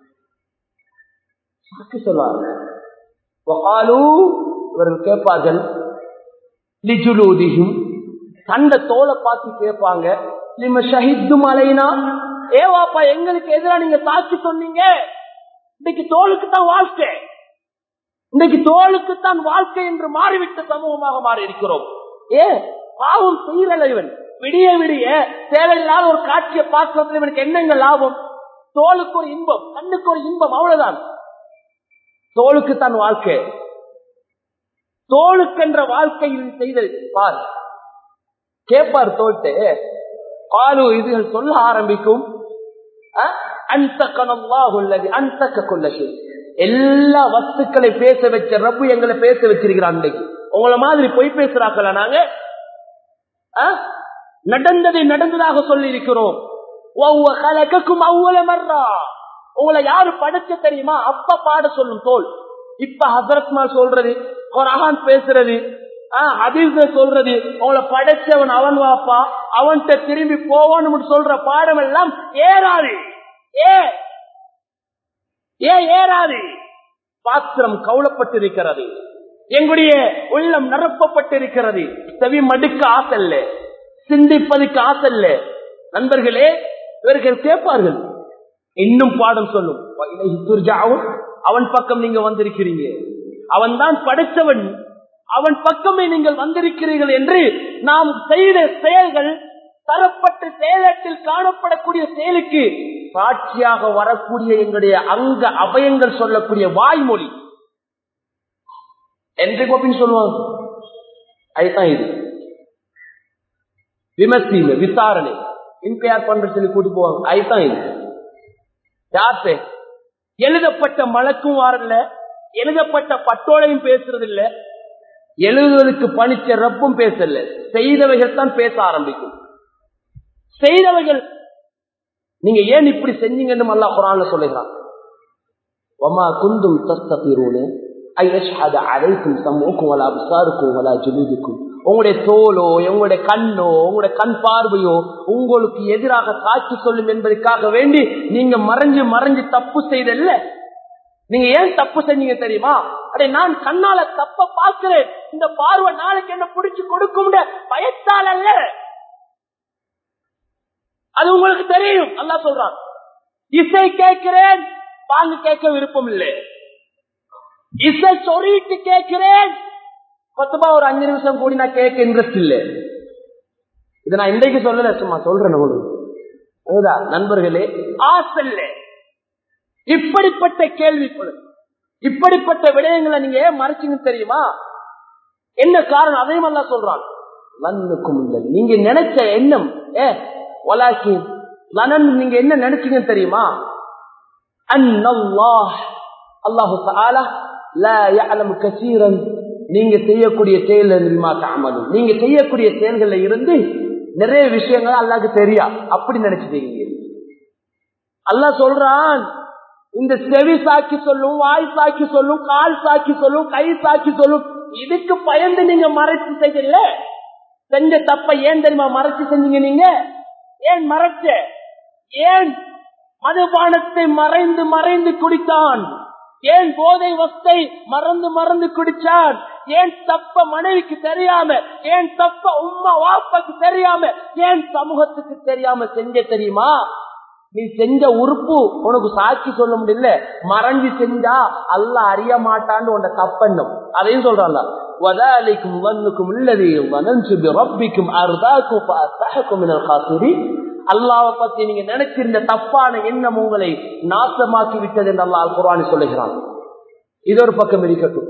சாட்சி சொல்ல ஆரம்பிக்கும் வகாலு இவர்கள் கேட்பார்கள் லிஜுலூதிகும் தண்ட தோலை பார்த்து கேட்பாங்க நிம்ம ஷஹித்தும் அலைனா ஏவாப்பா எங்களுக்கு எதிராக நீங்க சாட்சி சொன்னீங்க இன்னைக்கு தோலுக்கு தான் வாழ்க்கை இன்னைக்கு தோலுக்கு தான் வாழ்க்கை என்று மாறிவிட்ட சமூகமாக மாறி இருக்கிறோம் ஏ பாவம் செய்யல இவன் விடிய விடிய தேவையில்லாத ஒரு காட்சியை பார்க்கறதுல இவனுக்கு என்னங்க லாபம் தோலுக்கு ஒரு இன்பம் கண்ணுக்கு ஒரு இன்பம் அவ்வளவுதான் தோலுக்கு தான் வாழ்க்கை தோளுக்கென்ற வாழ்க்கையில் செய்தது பார் கேப்பார் தோட்டு காலு இதுகள் சொல்ல ஆரம்பிக்கும் உள்ளது அந்தக்க கொள்ளது எல்லா வஸ்துக்களை பேச வச்ச ரப்பு எங்களை பேச வச்சிருக்கிறான் அன்றைக்கு உங்களை மாதிரி பொய் பேசுறாக்கல நாங்க நடந்ததை நடந்ததாக சொல்லி இருக்கிறோம் அவ்வளவு மர்றா உங்களை யாரு படைச்ச தெரியுமா அப்ப பாட சொல்லும் தோல் இப்ப ஹசரத்மா சொல்றது குரான் பேசுறது ஹதீஸ் சொல்றது உங்களை படைச்சவன் அவன் வாப்பா அவன்கிட்ட திரும்பி போவான்னு சொல்ற பாடம் எல்லாம் ஏறாது ஏ ஏன் ஏறாது பாத்திரம் கவுளப்பட்டிருக்கிறது எங்களுடைய உள்ளம் நிரப்பப்பட்டிருக்கிறது செவி மடுக்க ஆசல்ல சிந்திப்பதுக்கு ஆசல்ல நண்பர்களே இவர்கள் கேட்பார்கள் இன்னும் பாடம் சொல்லும் அவன் பக்கம் நீங்க வந்திருக்கிறீங்க அவன் தான் படைத்தவன் அவன் பக்கமே நீங்கள் வந்திருக்கிறீர்கள் என்று நாம் செய்த செயல்கள் தரப்பட்ட செயலத்தில் காணப்படக்கூடிய செயலுக்கு சாட்சியாக வரக்கூடிய எங்களுடைய அங்க அபயங்கள் சொல்லக்கூடிய வாய்மொழி என்று கோப்பின்னு சொல்லுவாங்க அதுதான் இது விமர்சீங்க விசாரணை இன்பேர் பண்ற சொல்லி கூட்டி போவாங்க அதுதான் இது யார்கிட்ட எழுதப்பட்ட மலக்கும் வாரல்ல எழுதப்பட்ட பட்டோலையும் பேசுறது இல்ல எழுதுவதற்கு பணிச்ச ரப்பும் பேசல செய்தவைகள் தான் பேச ஆரம்பிக்கும் செய்தவைகள் நீங்க ஏன் இப்படி செஞ்சீங்கன்னு அல்லா குரான்ல சொல்லுகிறான் வமா குந்தும் தஸ்தபிரூனு ஐயஷ்ஹத அலைக்கும் சமூக்கும் வலா அப்சாருக்கும் வலா ஜுலூதுக்கும் உங்களுடைய தோலோ உங்களுடைய கண்ணோ உங்களுடைய கண் பார்வையோ உங்களுக்கு எதிராக சாட்சி சொல்லும் என்பதற்காக வேண்டி நீங்க மறைஞ்சு மறைஞ்சு தப்பு செய்தல்ல நீங்க ஏன் தப்பு செஞ்சீங்க தெரியுமா அடே நான் கண்ணால தப்ப பார்க்கிறேன் இந்த பார்வை நாளைக்கு என்ன பிடிச்சு கொடுக்கும் பயத்தால் அல்ல அது உங்களுக்கு தெரியும் அல்லா சொல்றான் இசை கேட்கிறேன் பாங்கு கேட்க விருப்பம் இல்லை இசை சொல்லிட்டு கேட்கிறேன் பத்துபா ஒரு அஞ்சு நிமிஷம் கூடி நான் கேட்க இன்ட்ரெஸ்ட் இல்லை இதை நான் இன்றைக்கு சொல்லல சும்மா சொல்றேன் உங்களுக்கு நண்பர்களே ஆசல்ல இப்படிப்பட்ட கேள்வி இப்படிப்பட்ட விடயங்களை நீங்க ஏன் மறைச்சிங்க தெரியுமா என்ன காரணம் அதையும் அல்லா சொல்றான் லன்னுக்கும் இல்லை நீங்க நினைச்ச எண்ணம் ஏ வலாக்கி லனன் நீங்க என்ன நினைச்சீங்க தெரியுமா அல்லாஹ் அல்லாஹு தாலா லா யஅலமு கசீரன் நீங்க செய்யக்கூடிய செயல் அமலும் நீங்க செய்யக்கூடிய செயல்கள்ல இருந்து நிறைய விஷயங்கள் அல்லாக்கு தெரியா அப்படி நினைச்சிட்டீங்க அல்லாஹ் சொல்றான் இந்த செவி சாக்கி சொல்லும் வாய் சாக்கி சொல்லும் கால் சாக்கி சொல்லும் கை சாக்கி சொல்லும் இதுக்கு பயந்து நீங்க மறைச்சு செய்யல செஞ்ச தப்ப ஏன் தெரியுமா மறைச்சு செஞ்சீங்க நீங்க ஏன் மறைச்ச ஏன் மதுபானத்தை மறைந்து மறைந்து குடித்தான் ஏன் போதை வஸ்தை மறந்து மறந்து குடிச்சான் ஏன் தப்ப மனைவிக்கு தெரியாம ஏன் தப்ப உம்மா வாப்பாக்கு தெரியாம ஏன் சமூகத்துக்கு தெரியாம செஞ்ச தெரியுமா நீ செஞ்ச உறுப்பு உனக்கு சாட்சி சொல்ல முடியல மறைஞ்சு செஞ்சா அல்ல அறிய மாட்டான்னு உன்னை தப்பண்ணும் அதையும் சொல்றாங்க வதாலிக்கும் வன்னுக்கும் உள்ளது வனஞ்சு ரப்பிக்கும் அர்தாக்கும் அத்தகக்கும் காசூரி அல்லாவை பத்தி நீங்க நினைச்சிருந்த தப்பான எண்ணம் உங்களை நாசமாக்கி விட்டது என்று அல்லாஹ் குரான் சொல்லுகிறான் இது ஒரு பக்கம் இருக்கட்டும்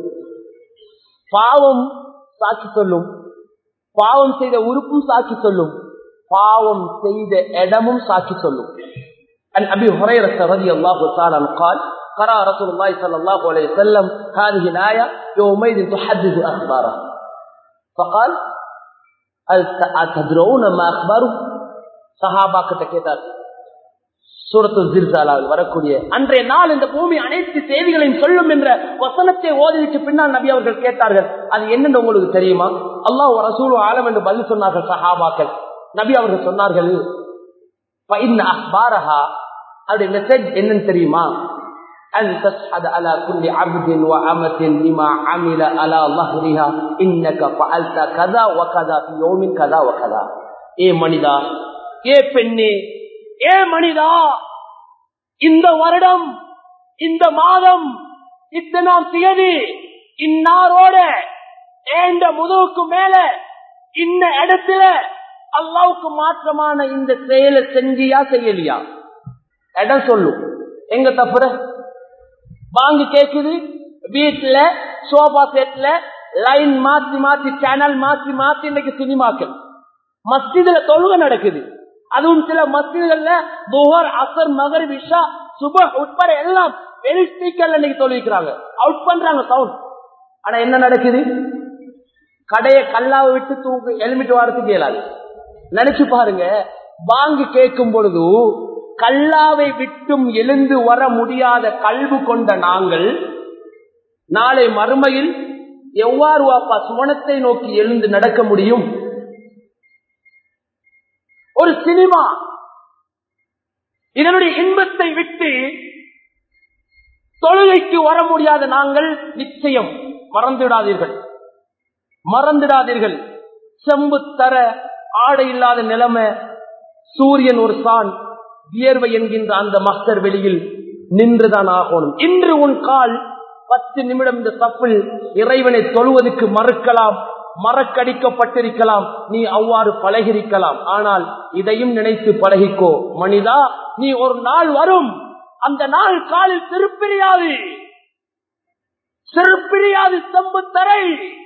பாவம் சாட்சி சொல்லும் பாவம் செய்த உறுப்பும் சாட்சி சொல்லும் பாவம் செய்த இடமும் சாட்சி சொல்லும் عن أبي هريرة رضي الله تعالى عنه قال قرأ رسول الله صلى الله عليه وسلم هذه الآية يومئذ تحدث أخباره فقال أتدرون ما أخباره சஹாபாக்கிட்ட கேட்டார் சூரத்து ஜிர்சாலாவில் வரக்கூடிய அன்றைய நாள் இந்த பூமி அனைத்து செய்திகளையும் சொல்லும் என்ற வசனத்தை ஓதிவிட்டு பின்னால் நபி அவர்கள் கேட்டார்கள் அது என்னன்னு உங்களுக்கு தெரியுமா அல்லாஹ் ரசூல் ஆலம் என்று பதில் சொன்னார்கள் சஹாபாக்கள் நபி அவர்கள் சொன்னார்கள் அவருடைய மெசேஜ் என்னன்னு தெரியுமா أن تشهد على كل عبد وعمة بما عمل على ظهرها إنك فعلت كذا وكذا في يوم كذا وكذا ஏ மனிதா ஏ பெண்ணே ஏ மனிதா இந்த வருடம் இந்த மாதம் இத்தனாம் தேதி இன்னாரோட ஏண்ட முதுகுக்கு மேல இந்த இடத்துல அல்லாவுக்கு மாற்றமான இந்த செயலை செஞ்சியா செய்யலையா இடம் சொல்லும் எங்க தப்புற வாங்கி கேக்குது வீட்டுல சோபா செட்ல லைன் மாத்தி மாத்தி சேனல் மாத்தி மாத்தி இன்னைக்கு சினிமாக்கள் மஸ்ஜிதுல தொழுகை நடக்குது அதுவும் சில மஸ்ஜிதுகள்ல புகர் அசர் மகர் விஷா சுப உட்பட எல்லாம் வெளி ஸ்பீக்கர்ல இன்னைக்கு தொழுவிக்கிறாங்க அவுட் பண்றாங்க சவுண்ட் ஆனா என்ன நடக்குது கடையை கல்லாவை விட்டு தூக்கு எழுமிட்டு வரத்துக்கு இயலாது நினைச்சு பாருங்க வாங்கி கேட்கும் பொழுது கல்லாவை விட்டும் எழுந்து வர முடியாத கல்வு கொண்ட நாங்கள் நாளை மறுமையில் எவ்வாறு வாப்பா சுவனத்தை நோக்கி எழுந்து நடக்க முடியும் ஒரு சினிமா இதனுடைய இன்பத்தை விட்டு தொழுகைக்கு வர முடியாத நாங்கள் நிச்சயம் மறந்துவிடாதீர்கள் மறந்துடாதீர்கள் செம்பு தர ஆடை இல்லாத நிலைமை சூரியன் ஒரு சான் வியர்வை என்கின்ற அந்த மஸ்டர் வெளியில் நின்றுதான் ஆகணும் இன்று உன் கால் பத்து நிமிடம் இந்த தப்பில் இறைவனை தொழுவதற்கு மறுக்கலாம் மறக்கடிக்கப்பட்டிருக்கலாம் நீ அவ்வாறு பழகிருக்கலாம் ஆனால் இதையும் நினைத்து பழகிக்கோ மனிதா நீ ஒரு நாள் வரும் அந்த நாள் காலில் திருப்பிரியாது சிறுப்பிரியாது செம்பு தரை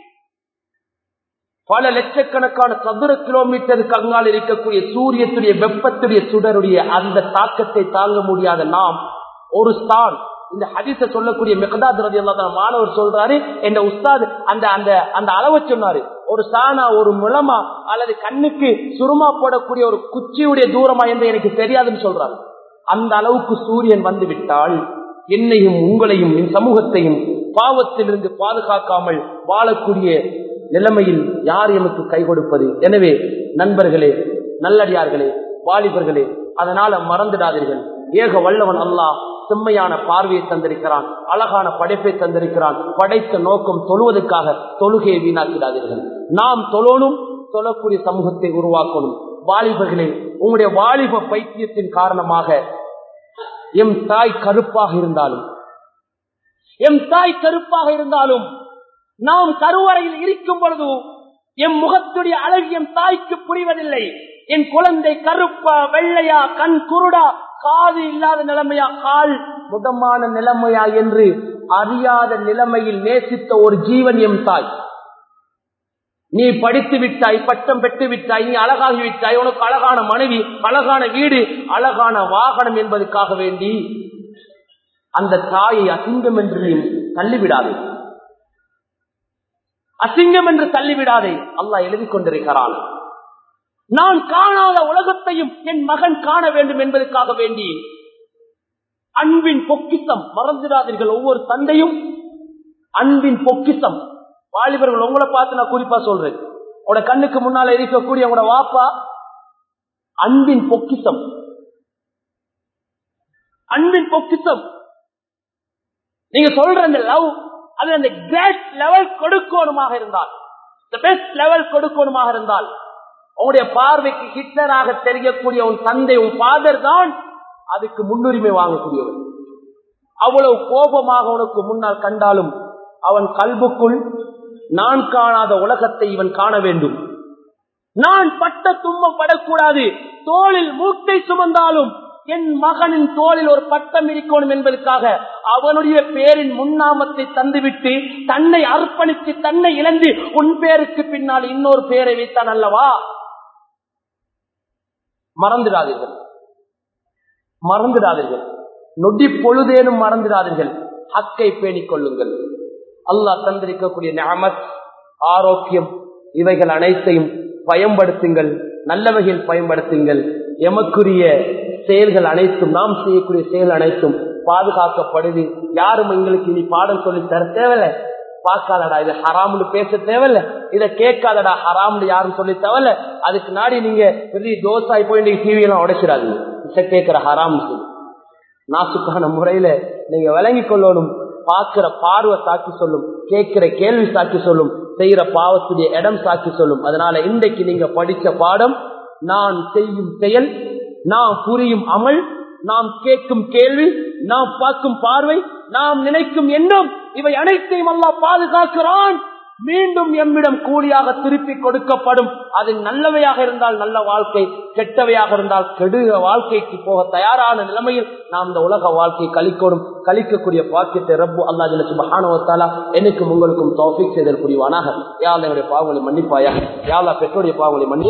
பல லட்சக்கணக்கான சதுர கிலோமீட்டருக்கு அங்கால் இருக்கக்கூடிய சூரியத்துடைய வெப்பத்துடைய சுடருடைய அந்த தாக்கத்தை தாங்க முடியாத நாம் ஒரு ஸ்தான் இந்த ஹதீஸ சொல்லக்கூடிய மெகதாத் ரதி மாணவர் சொல்றாரு என்ற உஸ்தாத் அந்த அந்த அந்த அளவை சொன்னாரு ஒரு சானா ஒரு முளமா அல்லது கண்ணுக்கு சுருமா போடக்கூடிய ஒரு குச்சியுடைய தூரமா என்று எனக்கு தெரியாதுன்னு சொல்றாரு அந்த அளவுக்கு சூரியன் வந்து விட்டால் என்னையும் உங்களையும் என் சமூகத்தையும் பாவத்திலிருந்து பாதுகாக்காமல் வாழக்கூடிய நிலைமையில் யார் எமக்கு கை கொடுப்பது எனவே நண்பர்களே நல்லடியார்களே வாலிபர்களே அதனால மறந்துடாதீர்கள் ஏக வல்லவன் அல்லாஹ் செம்மையான பார்வையை தந்திருக்கிறான் அழகான படைப்பை தந்திருக்கிறான் படைத்த நோக்கம் தொழுவதற்காக தொழுகையை வீணாக்கிடாதீர்கள் நாம் தொழணும் தொழக்கூடிய சமூகத்தை உருவாக்கணும் வாலிபர்களே உங்களுடைய வாலிப பைத்தியத்தின் காரணமாக எம் தாய் கருப்பாக இருந்தாலும் எம் தாய் கருப்பாக இருந்தாலும் நாம் கருவறையில் இருக்கும் பொழுது என் முகத்துடைய அழகு என் தாய்க்கு புரிவதில்லை என் குழந்தை கருப்பா வெள்ளையா கண் குருடா காது இல்லாத நிலைமையா கால் முதமான நிலைமையா என்று அறியாத நிலைமையில் நேசித்த ஒரு ஜீவன் எம் தாய் நீ படித்து விட்டாய் பட்டம் பெற்று விட்டாய் நீ அழகாகி விட்டாய் உனக்கு அழகான மனைவி அழகான வீடு அழகான வாகனம் என்பதற்காக வேண்டி அந்த தாயை அசிங்கம் என்று நீ தள்ளிவிடாதே அசிங்கம் என்று தள்ளிவிடாதே அல்லாஹ் எழுதி கொண்டிருக்கிறான் நான் காணாத உலகத்தையும் என் மகன் காண வேண்டும் என்பதற்காக வேண்டி அன்பின் பொக்கிசம் மறந்துடாதீர்கள் ஒவ்வொரு தந்தையும் அன்பின் பொக்கிசம் வாலிபர்கள் உங்களை பார்த்து நான் குறிப்பா சொல்றேன் உங்களோட கண்ணுக்கு முன்னால இருக்கக்கூடிய உங்களோட வாப்பா அன்பின் பொக்கிசம் அன்பின் பொக்கிசம் நீங்க சொல்ற அந்த லவ் அது அந்த கிரேட் லெவல் கொடுக்கணுமாக இருந்தால் பெஸ்ட் லெவல் கொடுக்கணுமாக இருந்தால் உங்களுடைய பார்வைக்கு ஹிட்லராக தெரியக்கூடிய உன் தந்தை உன் ஃபாதர் தான் அதுக்கு முன்னுரிமை வாங்கக்கூடியவன் அவ்வளவு கோபமாக உனக்கு முன்னால் கண்டாலும் அவன் கல்புக்குள் நான் காணாத உலகத்தை இவன் காண வேண்டும் நான் பட்ட துன்பம் படக்கூடாது தோளில் மூட்டை சுமந்தாலும் என் மகனின் தோளில் ஒரு பட்டம் இருக்கணும் என்பதற்காக அவனுடைய பேரின் முன்னாமத்தை தந்துவிட்டு தன்னை அர்ப்பணித்து தன்னை இழந்து உன் பேருக்கு பின்னால் இன்னொரு பேரை வைத்தான் அல்லவா மறந்துடாதீர்கள் மறந்துடாதீர்கள் நொடி பொழுதேனும் மறந்துடாதீர்கள் ஹக்கை பேணிக் கொள்ளுங்கள் அல்லாஹ் தந்திருக்கக்கூடிய ஞாமத் ஆரோக்கியம் இவைகள் அனைத்தையும் பயன்படுத்துங்கள் நல்ல வகையில் பயன்படுத்துங்கள் எமக்குரிய செயல்கள் அனைத்தும் நாம் செய்யக்கூடிய செயல் அனைத்தும் பாதுகாக்கப்படுது யாரும் எங்களுக்கு இனி பாடம் சொல்லி தர தேவையில்ல பார்க்காதடா இது ஹராம்னு பேச தேவையில்ல இதை கேட்காதடா ஹராம்னு யாரும் சொல்லி தேவையில்ல அதுக்கு நாடி நீங்க பெரிய தோசாய் போய் நீங்க டிவி எல்லாம் உடைச்சிடாதீங்க இசை கேட்கிற ஹராம்னு சொல்லி நாசுக்கான முறையில நீங்க விளங்கி கொள்ளணும் பார்க்கிற பார்வை சாக்கி சொல்லும் கேட்கிற கேள்வி சாக்கி சொல்லும் செய்யற பாவத்துடைய இடம் சாக்கி சொல்லும் அதனால இன்றைக்கு நீங்க படிச்ச பாடம் நான் செய்யும் செயல் நாம் புரியும் அமல் நாம் கேட்கும் கேள்வி நாம் பார்க்கும் பார்வை நாம் நினைக்கும் எண்ணம் இவை அனைத்தையும் அல்லா பாதுகாக்கிறான் மீண்டும் எம்மிடம் கூலியாக திருப்பி கொடுக்கப்படும் அது நல்லவையாக இருந்தால் நல்ல வாழ்க்கை கெட்டவையாக இருந்தால் கெடுக வாழ்க்கைக்கு போக தயாரான நிலைமையில் நாம் இந்த உலக வாழ்க்கையை கழிக்கணும் கழிக்கக்கூடிய பாக்கியத்தை ரப்பு அல்லா ஜில சுபஹானுவத்தாலா எனக்கும் உங்களுக்கும் தௌஃபிக் செய்தல் புரிவானாக யாழ் என்னுடைய பாவங்களை மன்னிப்பாயா யாழா பெற்றோடைய பாவங்களை மன்னி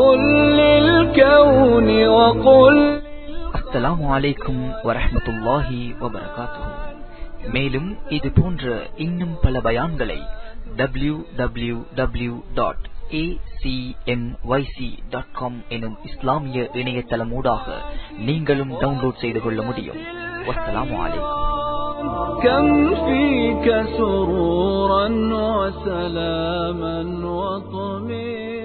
அஸ்ஸலாமு அலைக்கும் வரஹ்மத்துல்லாஹி வபரகாத்துஹு மேலும் இது போன்ற இன்னும் பல பயான்களை W W W dot acmyc.com எனும் இஸ்லாமிய இணையதளமூடாக நீங்களும் டவுன்லோட் செய்து கொள்ள முடியும் வஸ்ஸலாமு அலைக்கும் كم فيك سرورا وسلاما وطمئنا